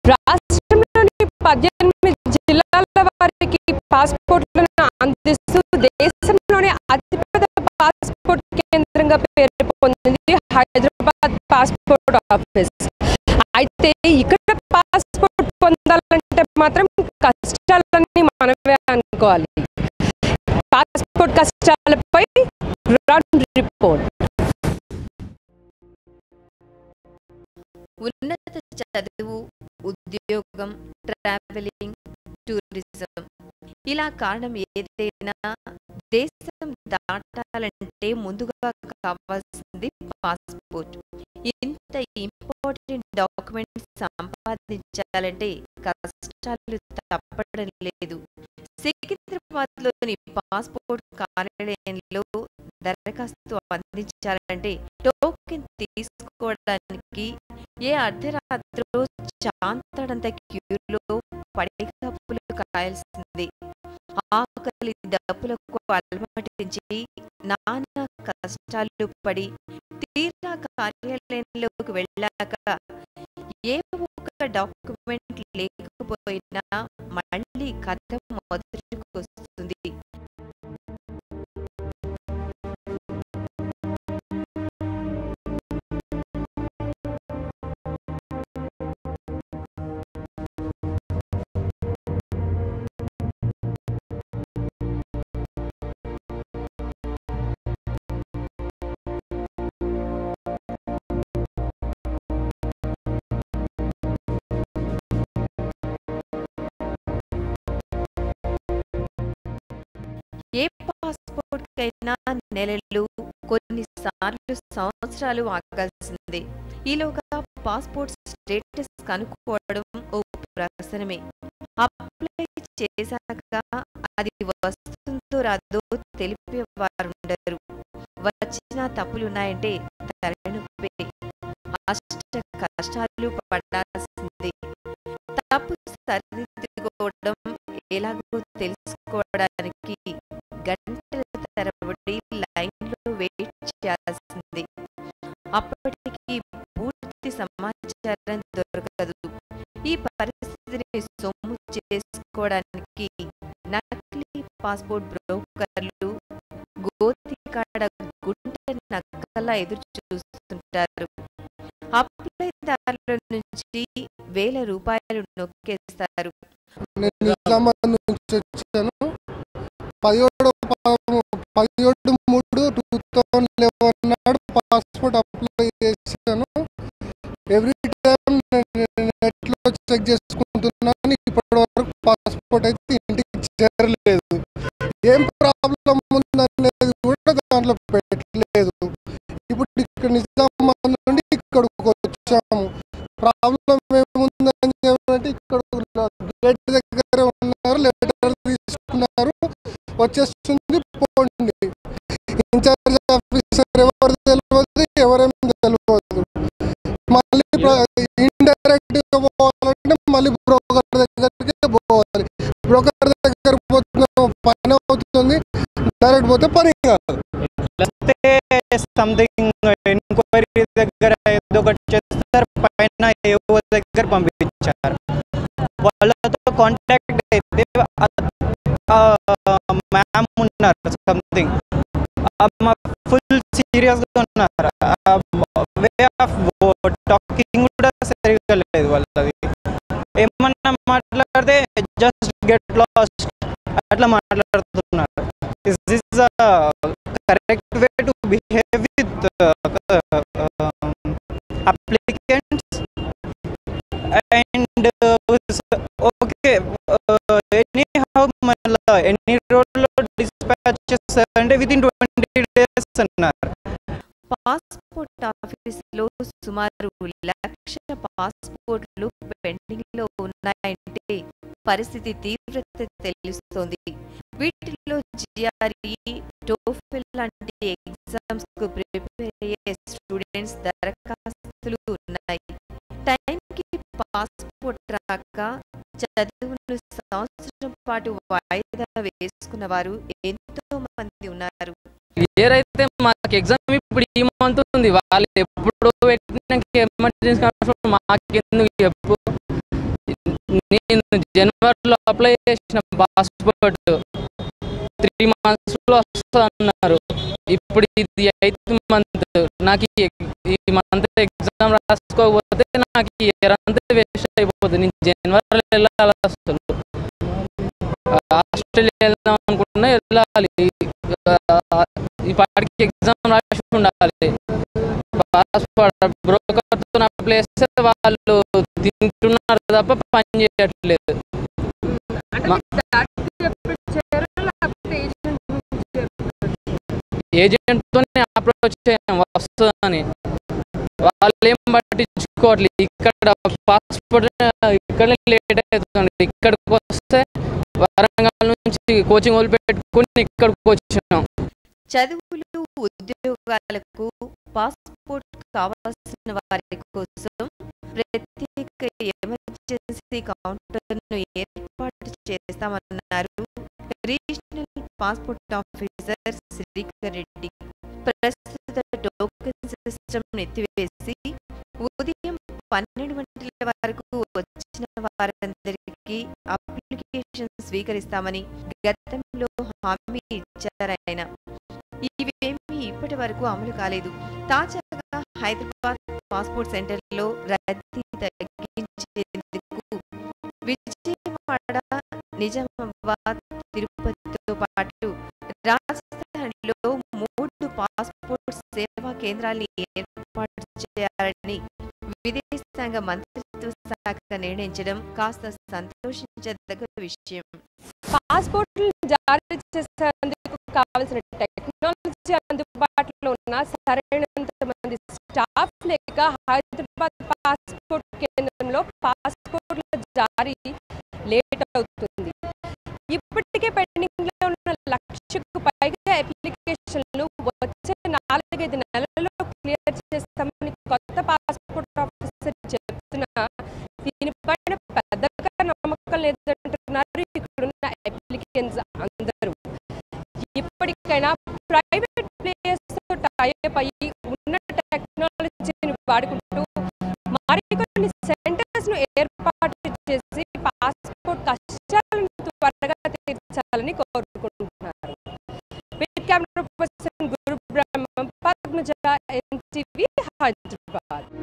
రాష్ట్రంలోని పద్దెనిమిది జిల్లాల వారికి పాస్పోర్ట్లను అందిస్తూ దేశంలోనే అతిపెద్ద పాస్పోర్ట్ కేంద్రంగా పేరు పొందింది హైదరాబాద్ పాస్పోర్ట్ ఆఫీస్ అయితే ఇక్కడ పాస్పోర్ట్ పొందాలంటే మాత్రం కష్టాలన్నీ మనమే అనుకోవాలి పాస్పోర్ట్ కష్టాలపై గ్రౌండ్ రిపోర్ట్ ఉన్నత చదువు ఉద్యోగం ట్రావెలింగ్ టూరిజం ఇలా కారణం ఏదైనా దేశం దాటాలంటే ముందుగా కావాల్సింది పాస్పోర్ట్ ఇంత ఇంపార్టెంట్ డాక్యుమెంట్ సంపాదించాలంటే కష్టాలు తప్పడం లేదు సికింద్రాబాద్లోని పాస్పోర్ట్ కార్యాలయంలో దరఖాస్తు అందించాలంటే టోకెన్ తీసుకోవడానికి ఏ అర్ధరాత్రిలో చాంతడంత క్యూలో పడికప్పులు కాయాల్సింది ఆకలి దప్పులకు అలమటించి నానా కష్టాలు పడి తీరా కార్యాలయంలోకి వెళ్ళాక ఏ ఒక్క డాక్యుమెంట్ లేకపోయినా మళ్ళీ కథ మొదటికి వస్తుంది ఏ పాస్పోర్ట్కైనా నెలలు కొన్నిసార్లు సంవత్సరాలు ఆగాల్సిందే ఈలోగా పాస్పోర్ట్ స్టేటస్ కనుక్కోవడం ఓ ప్రశ్నమే అప్లై చేశాక అది వస్తుందో రాదో తెలిపేవారుండరు వచ్చిన తప్పులున్నాయంటే తలనొప్పి అష్ట కష్టాలు పడాల్సిందే తప్పు సరిదిద్దుకోవడం ఎలాగో తెలుసుకోవడానికి గంటల తరబడి లైన్లో వెయిట్ చేయాల్సింది అప్పటికి పూర్తి సమాచారం దొరకదు ఈ పరిస్థితిని సొమ్ము చేసుకోవడానికి నకిలీ పాస్పోర్ట్ బ్రోకర్లు గోతికాడ గుంట నక్కలా ఎదురు చూస్తుంటారు అప్లైదారుల నుంచి వేల రూపాయలు నొక్కేస్తారు నేను నిజామాబాద్ నుంచి వచ్చాను పదిహేడు పదిహేడు మూడు టూ థౌజండ్ లెవెన్ నాడు పాస్పోర్ట్ అప్లై చేశాను ఎవ్రీ టైం నేను నెట్లో చెక్ చేసుకుంటున్నాను ఇప్పటి వరకు పాస్పోర్ట్ అయితే ఇంటికి చేరలేదు ఏం ప్రాబ్లం ఉందనేది కూడా దాంట్లో పెట్టలేదు ఇప్పుడు ఇక్కడ నిజామాబాద్ నుండి ఇక్కడికి వచ్చాము ప్రాబ్లం ఏముందని చెప్పంటే ఇక్కడ గేట్ దగ్గర ఉన్నారు లెటర్ తీసుకున్నారు వచ్చేస్తుంది పోండి ఇన్ఛార్జ్ ఆఫీసర్ ఎవరు తెలియదు ఎవరేం తెలియదు మళ్ళీ ఇండైరెక్ట్ గా పోవాలంటే మళ్ళీ బ్రోకర్ దగ్గరికి పోవాలి బ్రోకర్ దగ్గర పోతున్న పని అవుతుంది డైరెక్ట్ పోతే పని కాదు వస్తే సంథింగ్ ఎంక్వైరీ దగ్గర ఏదో ఒకటి చేస్తారు పైన ఏవో దగ్గర పంపించారు వాళ్ళతో కాంటాక్ట్ అయితే మ్యామ్ ఉన్నారు సంథింగ్ ఫుల్ సీరియస్గా ఉన్నారు వే ఆఫ్ టాకింగ్ కూడా సరిగా లేదు వాళ్ళది ఏమన్నా మాట్లాడితే జస్ట్ గెట్ లాస్ట్ అట్లా మాట్లాడుతున్నారు is this correct way to behave with applicants and okay anyhow మళ్ళీ ఎన్ని రోజుల్లో డిస్పాచ్ చేస్తారంటే విత్ ఇన్ ట్వంటీ డేస్ అన్నారు పాస్పోర్ట్ ఆఫీసులో సుమారు లక్ష పాస్పోర్ట్లు పెండింగ్ లో ఉన్నాయంటే పరిస్థితి తీవ్రత తెలుస్తోంది వీటిలో జిఆర్ఈ టోఫెల్ లాంటి ఎగ్జామ్స్ కు ప్రిపేర్ అయ్యే స్టూడెంట్స్ దరఖాస్తులు ఉన్నాయి టైంకి పాస్పోర్ట్ రాక చదువును సంవత్సరం పాటు వాయిదా వేసుకున్న వారు ఎంతో మంది ఉన్నారు ఇయర్ అయితే మాకు ఎగ్జామ్ ఇప్పుడు ఈ మంత్ ఉంది వాళ్ళు ఎప్పుడు పెట్టినాక ఎమర్జెన్సీ మాకెందుకు చెప్పు నేను జనవరిలో అప్లై చేసిన పాస్పోర్ట్ త్రీ మంత్స్లో వస్తుంది అన్నారు ఇప్పుడు ఇది ఎయిత్ మంత్ నాకు ఈ ఈ మంత్ ఎగ్జామ్ రాసుకోకపోతే నాకు ఈ ఇయర్ అంతా వేస్ట్ అయిపోతుంది నేను జనవరిలో వెళ్ళాలి అసలు ఆస్ట్రేలియా వెళ్దాం అనుకున్నా వెళ్ళాలి ఆ, ఈ పాటికి ఎగ్జామ్ రాసి ఉండాలి పాస్పోర్ట్ బ్రోకర్తో నా ప్లేస్ వాళ్ళు తింటున్నారు తప్ప పని చేయట్లేదు మా- ఏజెంట్తోనే అప్రోచ్ చేయం వస్తుందని వాళ్ళు ఏం పట్టించుకోవట్లేదు ఇక్కడ పాస్పోర్ట్ ఇక్కడ లేట్ అవుతుంది ఇక్కడికి వస్తే వరంగల్ నుంచి కోచింగ్ వదిలిపెట్టుకుని ఇక్కడికి వచ్చినాం చదువులు ఉద్యోగాలకు పాస్పోర్ట్ కావాల్సిన వారి కోసం ప్రత్యేక ఎమర్జెన్సీ కౌంటర్ను ఏర్పాటు చేస్తామన్నారు regional passport officer Srikar Reddy ప్రస్తుత టోకెన్ సిస్టమ్ ఎత్తివేసి ఉదయం పన్నెండు గంటల వరకు వచ్చిన వారందరికీ అప్లికేషన్ స్వీకరిస్తామని గతంలో హామీ ఇచ్చారాయన ఇవేమీ ఇప్పటి వరకు అమలు కాలేదు తాజాగా హైదరాబాద్ పాస్పోర్ట్ సెంటర్లో రద్దీ తగ్గించేందుకు విజయవాడ నిజామాబాద్ తిరుపతితో పాటు రాజస్థాన్లో మూడు పాస్పోర్ట్ సేవా కేంద్రాల్ని ఏర్పాటు చేయాలని విదేశాంగ మంత్రిత్వ శాఖ నిర్ణయించడం కాస్త సంతోషించదగ్గ విషయం పాస్పోర్ట్లు జారీ చేసేందుకు కావాల్సిన టెక్నాలజీ అందుబాటులో ఉన్న సరైనంత మంది స్టాఫ్ లేక హైదరాబాద్ పాస్పోర్ట్ కేంద్రంలో పాస్పోర్ట్ల జారీ లేట్ అవుతుంది ఇప్పటికే పెండింగ్ లో ఉన్న లక్షకు పైగా అప్లికేషన్లు వచ్చే నాలుగైదు నెలల్లో క్లియర్ చేస్తామని కొత్త పాస్పోర్ట్ ఆఫీసర్ చెప్తున్నా దీనిపైన పెద్దగా నమ్మకం లేదంటున్నారు ఇక్కడున్న అప్లికెన్స్ అందరూ ఇప్పటికైనా ప్రైవేట్ ప్లేయర్స్ తో టైప్ అయ్యి ఉన్న టెక్నాలజీని వాడుకుంటూ మరికొన్ని సెంటర్స్ ను ఏర్పాటు చేసి పాస్పోర్ట్ కష్టాలను త్వరగా తీర్చాలని కోరుకుంటున్నారు with camera person Guru Brahmam Padmaja NTV Hyderabad